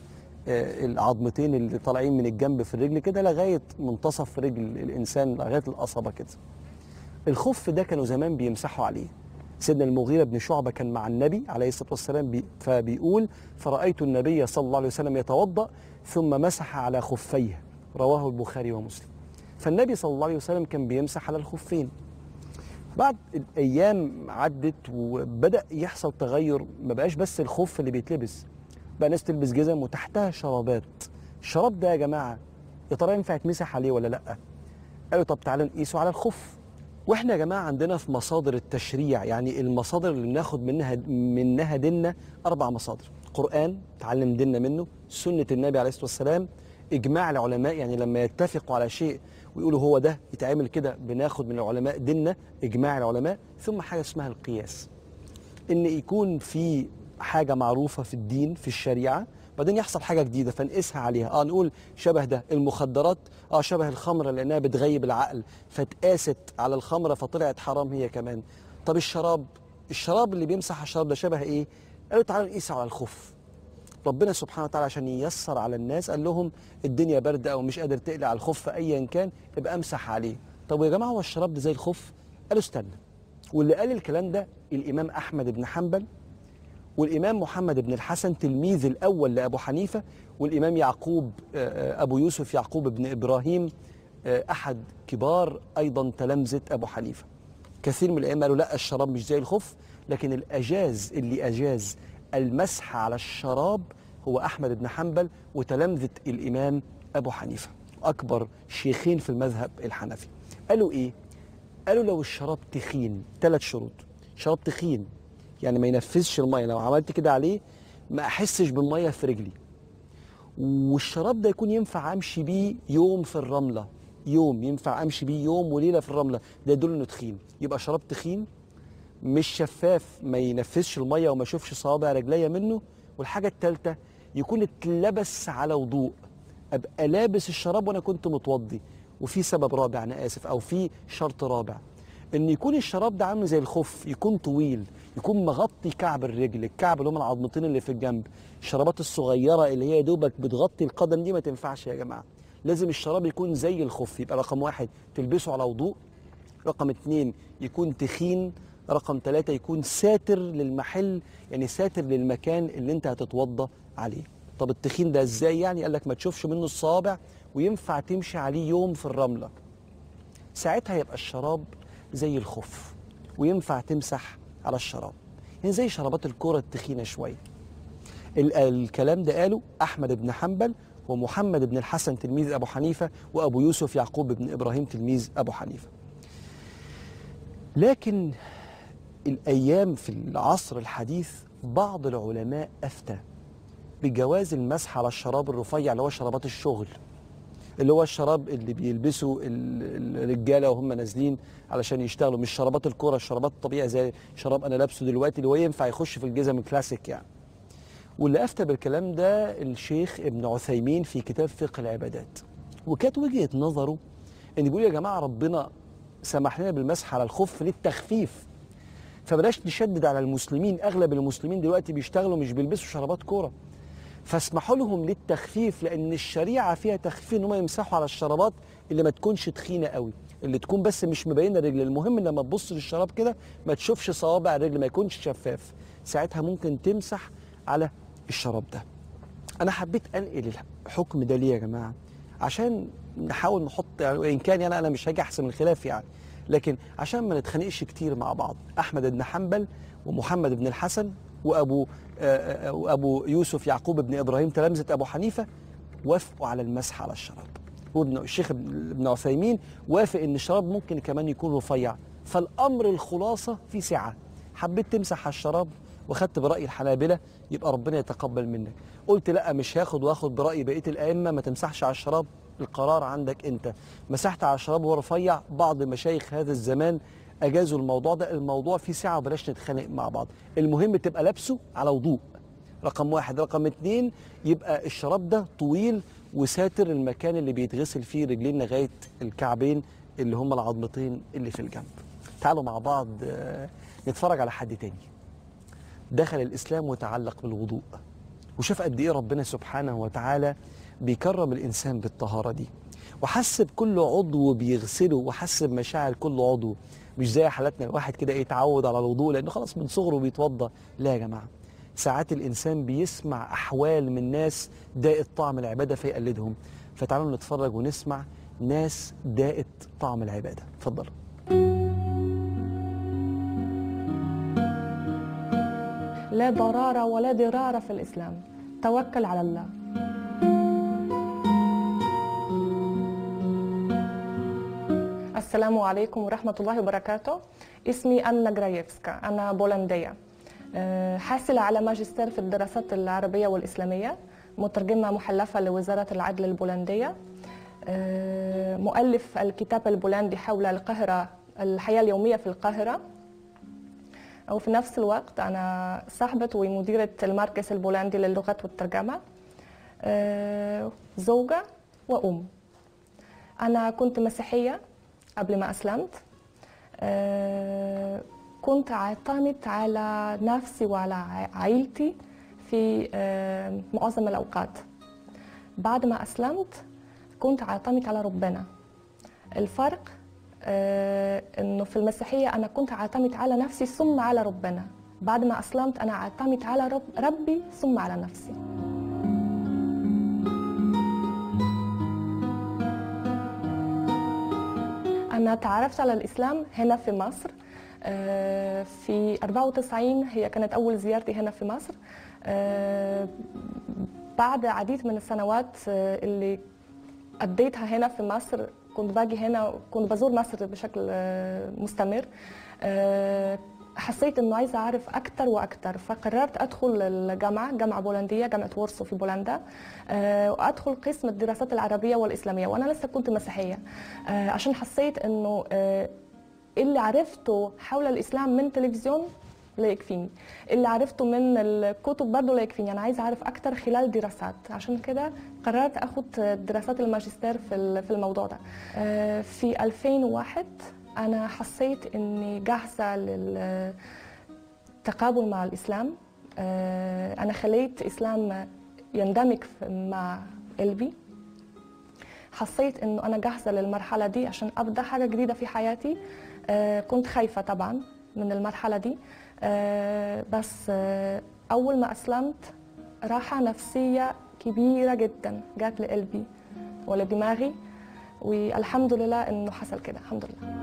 آه، العظمتين اللي طالعين من الجنب في الرجل كده لغايه منتصف رجل الانسان لغايه القصبه كده الخف ده كانوا زمان بيمسحوا عليه سيدنا المغيرة بن شعبة كان مع النبي عليه الصلاة والسلام بي فبيقول فرأيت النبي صلى الله عليه وسلم يتوضأ ثم مسح على خفيه رواه البخاري ومسلم فالنبي صلى الله عليه وسلم كان بيمسح على الخفين بعد الايام عدت وبدا يحصل تغير ما بقاش بس الخف اللي بيتلبس بقى ناس تلبس جزم وتحتها شرابات الشراب ده يا جماعه يا ترى ينفع يتمسح عليه ولا لا قالوا طب تعالوا نقيسه على الخف واحنا يا جماعه عندنا في مصادر التشريع يعني المصادر اللي بناخد منها منها ديننا اربع مصادر قران تعلم ديننا منه سنه النبي عليه الصلاه والسلام اجماع العلماء يعني لما يتفقوا على شيء ويقولوا هو ده يتعمل كده بناخد من العلماء ديننا اجماع العلماء ثم حاجه اسمها القياس ان يكون في حاجه معروفه في الدين في الشريعه بعدين يحصل حاجه جديده فنقيسها عليها اه نقول شبه ده المخدرات اه شبه الخمره لانها بتغيب العقل فتقاست على الخمره فطلعت حرام هي كمان طب الشراب الشراب اللي بيمسح الشراب ده شبه ايه قالوا تعالوا نقيسه على الخف ربنا سبحانه وتعالى عشان ييسر على الناس قال لهم الدنيا باردة أو مش قادر تقلع على الخف أيا كان يبقى امسح عليه طب يا جماعة هو الشراب ده زي الخف قالوا استنى واللي قال الكلام ده الإمام أحمد بن حنبل والإمام محمد بن الحسن تلميذ الأول لأبو حنيفة والإمام يعقوب آه، آه، أبو يوسف يعقوب بن إبراهيم آه، أحد كبار أيضا تلامذة أبو حنيفة كثير من الأئمة قالوا لا الشراب مش زي الخف لكن الأجاز اللي أجاز المسح على الشراب هو أحمد بن حنبل وتلامذة الإمام أبو حنيفة أكبر شيخين في المذهب الحنفي قالوا إيه؟ قالوا لو الشراب تخين ثلاث شروط شراب تخين يعني ما ينفذش المية لو عملت كده عليه ما أحسش بالمية في رجلي والشراب ده يكون ينفع أمشي بيه يوم في الرملة يوم ينفع أمشي بيه يوم وليلة في الرملة ده يدل إنه تخين يبقى شراب تخين مش شفاف ما ينفذش الميه وما اشوفش صوابع رجليا منه والحاجه الثالثه يكون اتلبس على وضوء ابقى لابس الشراب وانا كنت متوضي وفي سبب رابع انا اسف او في شرط رابع ان يكون الشراب ده عامل زي الخف يكون طويل يكون مغطي كعب الرجل الكعب اللي هم العظمتين اللي في الجنب الشرابات الصغيره اللي هي يا دوبك بتغطي القدم دي ما تنفعش يا جماعه لازم الشراب يكون زي الخف يبقى رقم واحد تلبسه على وضوء رقم اتنين يكون تخين رقم ثلاثة يكون ساتر للمحل يعني ساتر للمكان اللي انت هتتوضى عليه طب التخين ده ازاي يعني قال لك ما تشوفش منه الصابع وينفع تمشي عليه يوم في الرملة ساعتها يبقى الشراب زي الخف وينفع تمسح على الشراب يعني زي شرابات الكرة التخينة شوية ال- الكلام ده قاله أحمد بن حنبل ومحمد بن الحسن تلميذ أبو حنيفة وأبو يوسف يعقوب بن إبراهيم تلميذ أبو حنيفة لكن الأيام في العصر الحديث بعض العلماء أفتى بجواز المسح على الشراب الرفيع اللي هو شرابات الشغل اللي هو الشراب اللي بيلبسه ال- الرجاله وهم نازلين علشان يشتغلوا مش شرابات الكوره الشرابات الطبيعي زي شراب انا لابسه دلوقتي اللي هو ينفع يخش في الجزم الكلاسيك يعني واللي افتى بالكلام ده الشيخ ابن عثيمين في كتاب فقه العبادات وكانت وجهه نظره ان بيقول يا جماعه ربنا سمح لنا بالمسح على الخف للتخفيف فبلاش نشدد على المسلمين اغلب المسلمين دلوقتي بيشتغلوا مش بيلبسوا شرابات كوره فاسمحوا لهم للتخفيف لان الشريعه فيها تخفيف ان هم يمسحوا على الشرابات اللي ما تكونش تخينه قوي اللي تكون بس مش مبينه الرجل المهم لما تبص للشراب كده ما تشوفش صوابع الرجل ما يكونش شفاف ساعتها ممكن تمسح على الشراب ده انا حبيت انقل الحكم ده ليه يا جماعه عشان نحاول نحط يعني وان كان يعني انا مش هاجي احسن الخلاف يعني لكن عشان ما نتخانقش كتير مع بعض احمد بن حنبل ومحمد بن الحسن وابو آه، آه، وابو يوسف يعقوب بن ابراهيم تلامذه ابو حنيفه وافقوا على المسح على الشراب وابن الشيخ ابن ابن عثيمين وافق ان الشراب ممكن كمان يكون رفيع فالامر الخلاصه في سعه حبيت تمسح على الشراب وخدت براي الحنابله يبقى ربنا يتقبل منك قلت لا مش هاخد واخد براي بقيه الائمه ما تمسحش على الشراب القرار عندك انت مسحت على الشراب وهو رفيع بعض مشايخ هذا الزمان اجازوا الموضوع ده الموضوع فيه سعه وبلاش نتخانق مع بعض المهم تبقى لابسه على وضوء رقم واحد رقم اتنين يبقى الشراب ده طويل وساتر المكان اللي بيتغسل فيه رجلين لغايه الكعبين اللي هم العظمتين اللي في الجنب تعالوا مع بعض آه، نتفرج على حد تاني دخل الاسلام وتعلق بالوضوء وشاف قد ايه ربنا سبحانه وتعالى بيكرم الانسان بالطهاره دي وحس بكل عضو بيغسله وحس بمشاعر كل عضو مش زي حالاتنا الواحد كده يتعود على الوضوء لانه خلاص من صغره بيتوضى لا يا جماعه ساعات الانسان بيسمع احوال من ناس داقت طعم العباده فيقلدهم فتعالوا نتفرج ونسمع ناس داقت طعم العباده اتفضلوا لا ضرار ولا ضرار في الإسلام توكل على الله السلام عليكم ورحمة الله وبركاته اسمي أنا جرايفسكا أنا بولندية أه، حاصلة على ماجستير في الدراسات العربية والإسلامية مترجمة محلفة لوزارة العدل البولندية أه، مؤلف الكتاب البولندي حول القاهرة الحياة اليومية في القاهرة وفي نفس الوقت أنا صاحبة ومديرة المركز البولندي للغات والترجمة أه، زوجة وأم أنا كنت مسيحية قبل ما أسلمت أه، كنت أعتمد على نفسي وعلى ع- عائلتي في أه، معظم الأوقات بعد ما أسلمت كنت أعتمد على ربنا الفرق آه، انه في المسيحيه انا كنت اعتمد على نفسي ثم على ربنا بعد ما اسلمت انا اعتمد على رب ربي ثم على نفسي انا تعرفت على الاسلام هنا في مصر آه، في 94 هي كانت اول زيارتي هنا في مصر آه، بعد عديد من السنوات آه، اللي قضيتها هنا في مصر كنت باجي هنا كنت بزور مصر بشكل آه، مستمر آه، حسيت انه عايزه اعرف اكثر واكثر فقررت ادخل الجامعه جامعه بولنديه جامعه وورسو في بولندا آه، وادخل قسم الدراسات العربيه والاسلاميه وانا لسه كنت مسيحيه آه، عشان حسيت انه آه، اللي عرفته حول الاسلام من تلفزيون لا يكفيني اللي عرفته من الكتب برضه لا يكفيني انا عايزه اعرف اكتر خلال دراسات عشان كده قررت اخد دراسات الماجستير في ال- في الموضوع ده آه، في 2001 انا حسيت اني جاهزه للتقابل مع الاسلام آه، انا خليت اسلام يندمج في- مع قلبي حسيت انه انا جاهزه للمرحله دي عشان ابدا حاجه جديده في حياتي آه، كنت خايفه طبعا من المرحله دي آه، بس آه، اول ما اسلمت راحه نفسيه كبيره جدا جات لقلبي ولدماغي والحمد لله انه حصل كده الحمد لله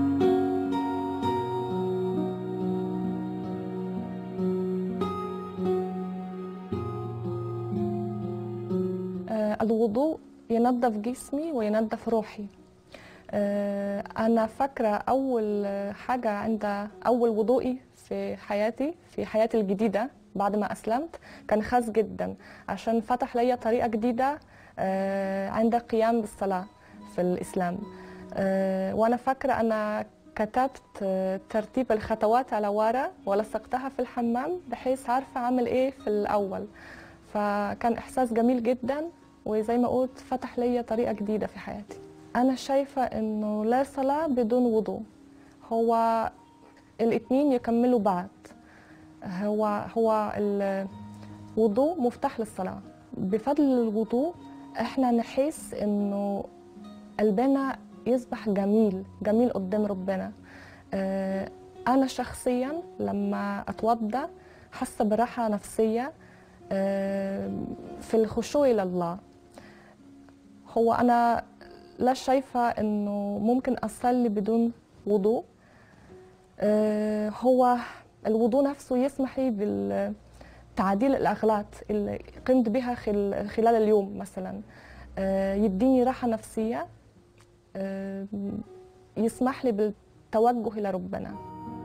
آه، الوضوء ينظف جسمي وينظف روحي آه، أنا فاكرة أول حاجة عند أول وضوئي في حياتي في حياتي الجديدة بعد ما أسلمت كان خاص جدا عشان فتح لي طريقة جديدة آه، عند القيام بالصلاة في الإسلام آه، وأنا فاكرة أنا كتبت آه، ترتيب الخطوات على ورقة ولصقتها في الحمام بحيث عارفة أعمل إيه في الأول فكان إحساس جميل جدا وزي ما قلت فتح لي طريقة جديدة في حياتي أنا شايفة إنه لا صلاة بدون وضوء هو الاتنين يكملوا بعض هو هو الوضوء مفتاح للصلاة بفضل الوضوء احنا نحس إنه قلبنا يصبح جميل جميل قدام ربنا آه، أنا شخصيا لما أتوضى حاسة براحة نفسية آه، في الخشوع إلى الله هو أنا لا شايفة إنه ممكن أصلي بدون وضوء آه، هو الوضوء نفسه يسمح لي بالتعديل الأغلاط اللي قمت بها خل- خلال اليوم مثلا آه، يديني راحة نفسية آه، يسمح لي بالتوجه إلى ربنا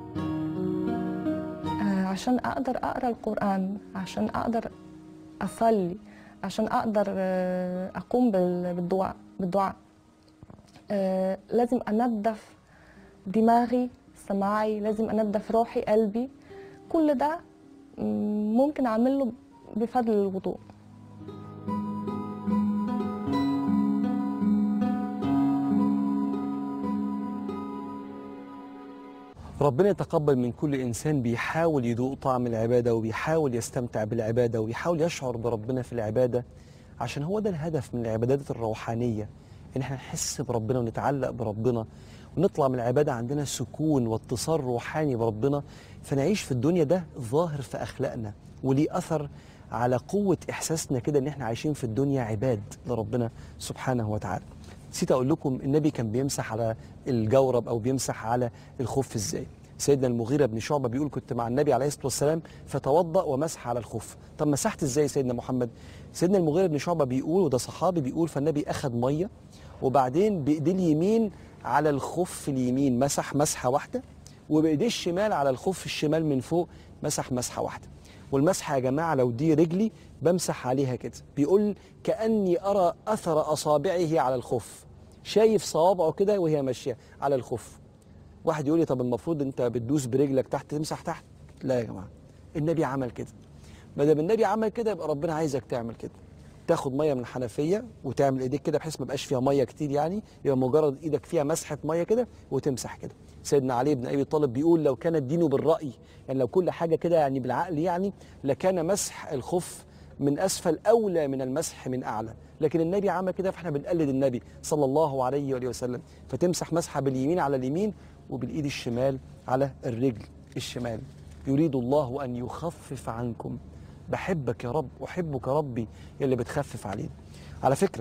آه، عشان أقدر أقرأ القرآن عشان أقدر أصلي عشان أقدر آه، أقوم بال- بالدعاء بالدعاء آه، لازم أنظف دماغي سماعي لازم أنظف روحي قلبي كل ده مم، ممكن أعمله بفضل الوضوء ربنا يتقبل من كل إنسان بيحاول يذوق طعم العبادة وبيحاول يستمتع بالعبادة وبيحاول يشعر بربنا في العبادة عشان هو ده الهدف من العبادات الروحانية إن احنا نحس بربنا ونتعلق بربنا ونطلع من العبادة عندنا سكون واتصال روحاني بربنا فنعيش في الدنيا ده ظاهر في أخلاقنا وليه أثر على قوة إحساسنا كده إن احنا عايشين في الدنيا عباد لربنا سبحانه وتعالى نسيت أقول لكم النبي كان بيمسح على الجورب أو بيمسح على الخف إزاي سيدنا المغيرة بن شعبة بيقول كنت مع النبي عليه الصلاة والسلام فتوضأ ومسح على الخف طب مسحت إزاي سيدنا محمد سيدنا المغيرة بن شعبة بيقول وده صحابي بيقول فالنبي أخذ مية وبعدين بإيديه اليمين على الخف اليمين مسح مسحة واحدة وبإيديه الشمال على الخف الشمال من فوق مسح مسحة واحدة والمسحة يا جماعة لو دي رجلي بمسح عليها كده بيقول كأني أرى أثر أصابعه على الخف شايف صوابعه كده وهي ماشية على الخف واحد يقول لي طب المفروض انت بتدوس برجلك تحت تمسح تحت لا يا جماعة النبي عمل كده ما دام النبي عمل كده يبقى ربنا عايزك تعمل كده تاخد ميه من الحنفيه وتعمل ايديك كده بحيث ما يبقاش فيها ميه كتير يعني يبقى مجرد ايدك فيها مسحه ميه كده وتمسح كده سيدنا علي بن ابي طالب بيقول لو كان الدين بالراي يعني لو كل حاجه كده يعني بالعقل يعني لكان مسح الخف من اسفل اولى من المسح من اعلى لكن النبي عمل كده فاحنا بنقلد النبي صلى الله عليه واله وسلم فتمسح مسحه باليمين على اليمين وبالايد الشمال على الرجل الشمال يريد الله ان يخفف عنكم بحبك يا رب احبك ربي يلي بتخفف علينا على فكره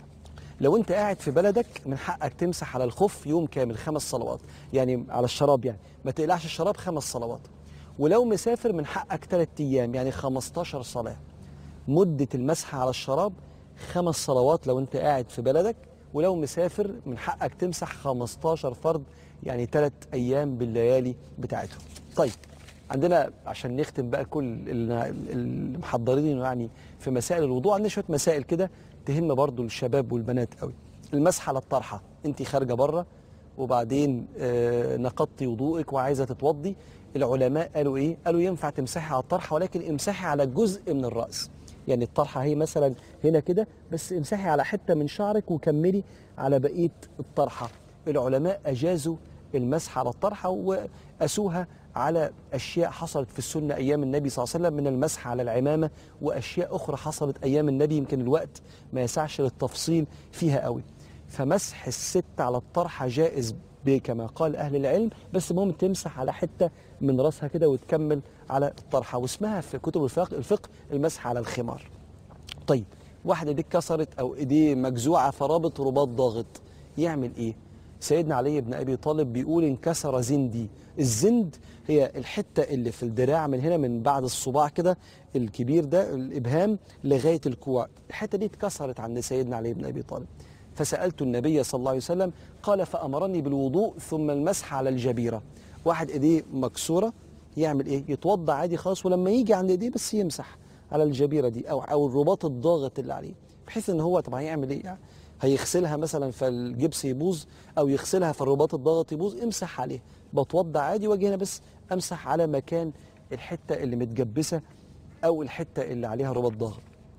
لو انت قاعد في بلدك من حقك تمسح على الخف يوم كامل خمس صلوات يعني على الشراب يعني ما تقلعش الشراب خمس صلوات ولو مسافر من حقك ثلاث ايام يعني 15 صلاه مده المسح على الشراب خمس صلوات لو انت قاعد في بلدك ولو مسافر من حقك تمسح 15 فرض يعني ثلاث ايام بالليالي بتاعتهم طيب عندنا عشان نختم بقى كل اللي اللي محضرين يعني في مسائل الوضوء عندنا شويه مسائل كده تهم برضو الشباب والبنات قوي المسح على الطرحه انت خارجه بره وبعدين آه نقضتي وضوءك وعايزه تتوضي العلماء قالوا ايه قالوا ينفع تمسحي على الطرحه ولكن امسحي على جزء من الراس يعني الطرحه هي مثلا هنا كده بس امسحي على حته من شعرك وكملي على بقيه الطرحه العلماء اجازوا المسح على الطرحه وقاسوها على اشياء حصلت في السنه ايام النبي صلى الله عليه وسلم من المسح على العمامه واشياء اخرى حصلت ايام النبي يمكن الوقت ما يسعش للتفصيل فيها قوي فمسح الست على الطرحه جائز ب- كما قال اهل العلم بس المهم تمسح على حته من راسها كده وتكمل على الطرحه واسمها في كتب الفقه, الفقه المسح على الخمار طيب واحد ايديه اتكسرت او ايديه مجزوعه فرابط رباط ضاغط يعمل ايه سيدنا علي بن ابي طالب بيقول انكسر زندي الزند هي الحته اللي في الدراع من هنا من بعد الصباع كده الكبير ده الابهام لغايه الكوع الحته دي اتكسرت عند سيدنا علي بن ابي طالب فسالت النبي صلى الله عليه وسلم قال فامرني بالوضوء ثم المسح على الجبيره واحد ايديه مكسوره يعمل ايه يتوضا عادي خالص ولما يجي عند ايديه بس يمسح على الجبيره دي او او الرباط الضاغط اللي عليه بحيث ان هو طب هيعمل ايه يعني هيغسلها مثلا فالجبس يبوظ او يغسلها فالرباط الضغط يبوظ امسح عليه بتوضى عادي واجي هنا بس امسح على مكان الحته اللي متجبسه او الحته اللي عليها رباط ضغط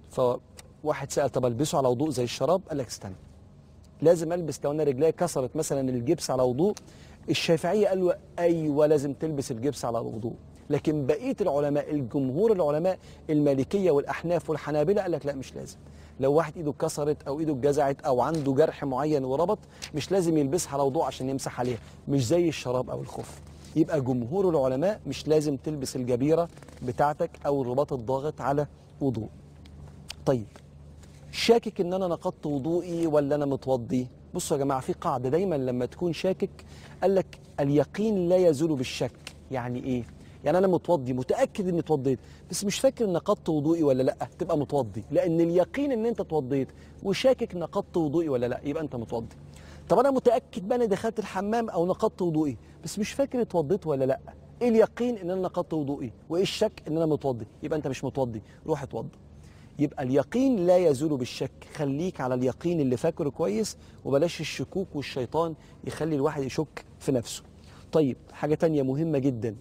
فواحد سال طب البسه على وضوء زي الشراب قال لك استنى لازم البس لو انا رجلي كسرت مثلا الجبس على وضوء الشافعيه قالوا ايوه لازم تلبس الجبس على الوضوء لكن بقيه العلماء الجمهور العلماء المالكيه والاحناف والحنابله قال لك لا مش لازم لو واحد ايده اتكسرت او ايده اتجزعت او عنده جرح معين وربط مش لازم يلبسها على وضوء عشان يمسح عليها مش زي الشراب او الخف يبقى جمهور العلماء مش لازم تلبس الجبيره بتاعتك او الرباط الضاغط على وضوء طيب شاكك ان انا نقضت وضوئي ولا انا متوضي بصوا يا جماعه في قاعده دايما لما تكون شاكك قال لك اليقين لا يزول بالشك يعني ايه يعني انا متوضي متاكد اني اتوضيت بس مش فاكر نقضت وضوئي ولا لا تبقى متوضي لان اليقين ان انت اتوضيت وشاكك نقضت وضوئي ولا لا يبقى انت متوضي طب انا متاكد بقى اني دخلت الحمام او نقضت وضوئي بس مش فاكر اتوضيت ولا لا ايه اليقين ان انا نقضت وضوئي وايه الشك ان انا متوضي يبقى انت مش متوضي روح اتوضى يبقى اليقين لا يزول بالشك خليك على اليقين اللي فاكره كويس وبلاش الشكوك والشيطان يخلي الواحد يشك في نفسه طيب حاجة تانية مهمة جدا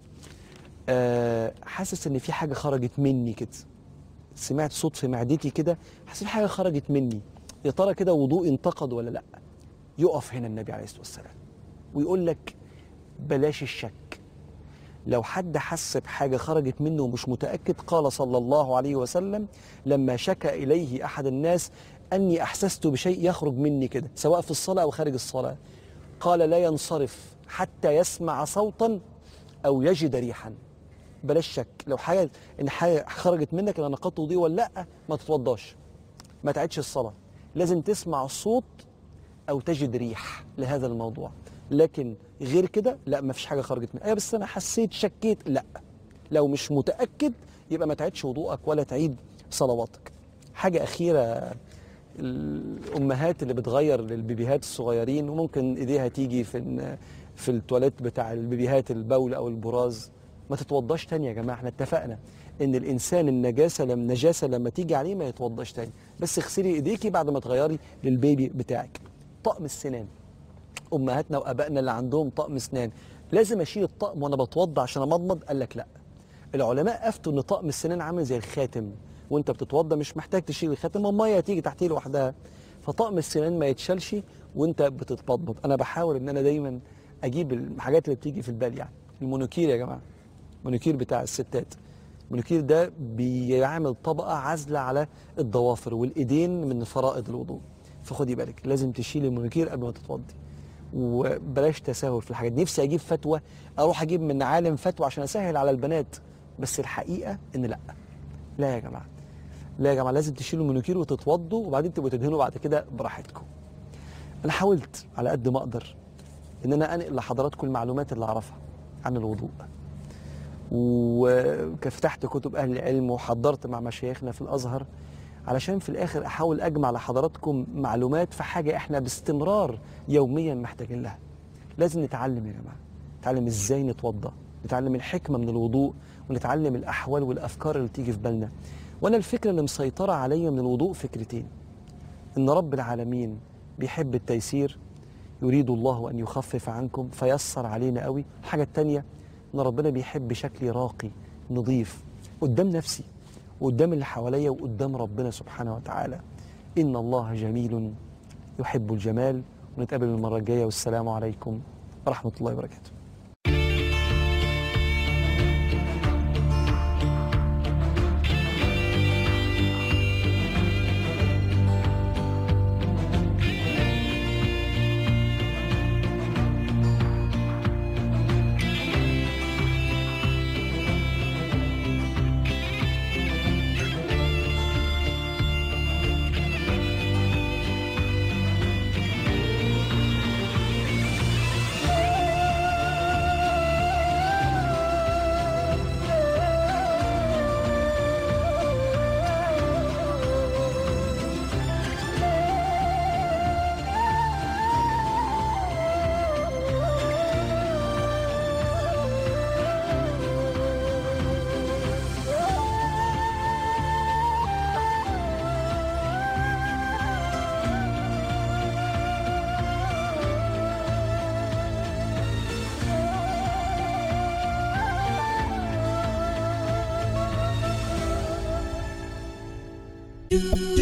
أه حاسس ان في حاجة خرجت مني كده سمعت صوت في معدتي كده حاسس في حاجة خرجت مني يا ترى كده وضوء انتقد ولا لا يقف هنا النبي عليه الصلاة والسلام ويقول لك بلاش الشك لو حد حس بحاجة خرجت منه ومش متأكد قال صلى الله عليه وسلم لما شكى إليه أحد الناس أني أحسست بشيء يخرج مني كده سواء في الصلاة أو خارج الصلاة قال لا ينصرف حتى يسمع صوتا أو يجد ريحا بلاش شك لو حاجة إن حاجة خرجت منك أنا نقضت وضوء ولا لأ ما تتوضاش ما تعيدش الصلاة لازم تسمع الصوت أو تجد ريح لهذا الموضوع لكن غير كده لا ما فيش حاجة خرجت منك أيوة بس أنا حسيت شكيت لا لو مش متأكد يبقى ما تعيدش وضوءك ولا تعيد صلواتك حاجة أخيرة الأمهات اللي بتغير للبيبيهات الصغيرين وممكن إيديها تيجي في في التواليت بتاع البيبيهات البول أو البراز ما تتوضاش تاني يا جماعة احنا اتفقنا ان الانسان النجاسه لما نجاسه لما تيجي عليه ما يتوضاش تاني بس اغسلي ايديكي بعد ما تغيري للبيبي بتاعك طقم السنان امهاتنا وابائنا اللي عندهم طقم اسنان لازم اشيل الطقم وانا بتوضى عشان امضمض قال لك لا العلماء افتوا ان طقم السنان عامل زي الخاتم وانت بتتوضى مش محتاج تشيل الخاتم الميه هتيجي تحتيه لوحدها فطقم السنان ما يتشالش وانت بتتبضبط انا بحاول ان انا دايما اجيب الحاجات اللي بتيجي في البال يعني المونوكير يا جماعه المونوكير بتاع الستات المونوكير ده بيعمل طبقه عازله على الضوافر والايدين من فرائض الوضوء فخدي بالك لازم تشيل المونوكير قبل ما تتوضي وبلاش تساهل في الحاجات دي نفسي اجيب فتوى اروح اجيب من عالم فتوى عشان اسهل على البنات بس الحقيقه ان لا لا يا جماعه لا يا جماعه لازم تشيلوا المونوكير وتتوضوا وبعدين تبقوا تدهنوا بعد كده براحتكم انا حاولت على قد ما اقدر ان انا انقل لحضراتكم المعلومات اللي اعرفها عن الوضوء وفتحت كتب اهل العلم وحضرت مع مشايخنا في الازهر علشان في الاخر احاول اجمع لحضراتكم معلومات في حاجه احنا باستمرار يوميا محتاجين لها لازم نتعلم يا جماعه نتعلم ازاي نتوضا نتعلم الحكمه من الوضوء ونتعلم الاحوال والافكار اللي تيجي في بالنا وانا الفكره اللي مسيطره عليا من الوضوء فكرتين ان رب العالمين بيحب التيسير يريد الله ان يخفف عنكم فيسر علينا قوي الحاجه الثانيه ان ربنا بيحب شكلي راقي نظيف قدام نفسي وقدام اللي حواليا وقدام ربنا سبحانه وتعالى ان الله جميل يحب الجمال ونتقابل المره الجايه والسلام عليكم ورحمه الله وبركاته you